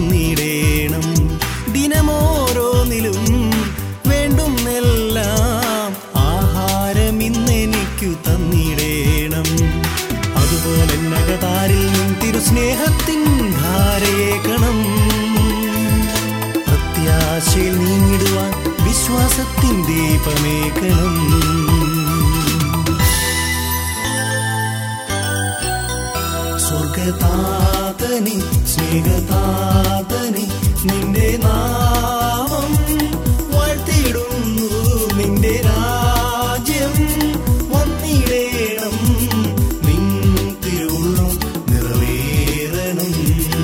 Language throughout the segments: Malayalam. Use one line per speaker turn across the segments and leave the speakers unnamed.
തന്നിടേണം ദിനമോരോന്നിലും വേണ്ടുന്നെല്ലാം ആഹാരം ഇന്നെനിക്കു തന്നിടേണം അതുപോലെ നഗതാരിൽ നിൻ തിരുസ്നേഹത്തിൻ ധാരയേക്കണം പ്രത്യാശയിൽ നീങ്ങിടുവാൻ വിശ്വാസത്തിൻ ദീപമേക്കണം സ്വർഗതാതനി സ്നേഹതാതനി നിന്റെ നാമം വാഴ്ത്തിടുന്നു നിന്റെ രാജ്യം വന്നിടേണം നിൻ തിരുവുള്ളം നിറവേറണം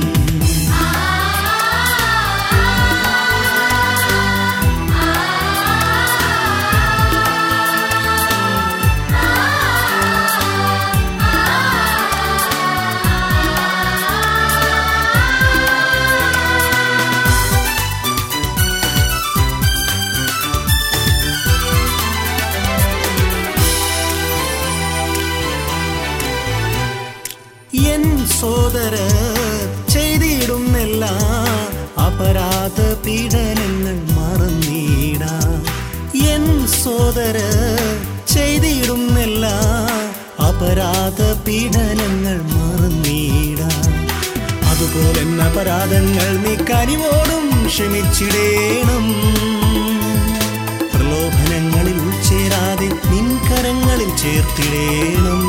എൻ സോദര ചെയ്തിടുന്നെല്ലാ അപരാധ പീഡനങ്ങൾ മറന്നീട എൻ സോദര ചെയ്തിടുന്നെല്ലാ അപരാധ പീഡനങ്ങൾ മറന്നീട അതുപോലെ അപരാധങ്ങൾ നീ കനിവോടും ക്ഷമിച്ചിടേണം പ്രലോഭനങ്ങളിൽ ഉൾച്ചേരാതെ നിൻ കരങ്ങളിൽ ചേർത്തിടേണം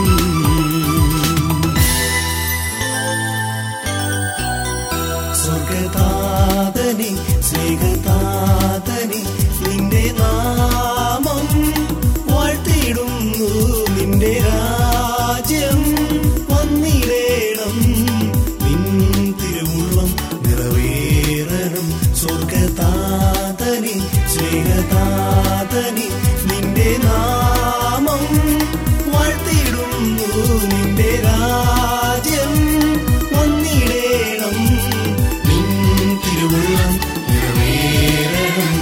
സ്വർഗതാതനെ സ്നേഹതാതനെ നിന്റെ നാമം വാഴ്ത്തിയിടുന്നു നിന്റെ രാജ്യം വന്നിടേണം നിൻ തിരുവുള്ളം നിറവേറണം സ്വർഗതാതനെ സ്നേഹതാതനെ നിന്റെ നാമം വാഴ്ത്തിയിടുന്നു നിന്റെ രാജ്യം വന്നിടേണം നിൻ തിരുവുള്ളം നിറവേറണം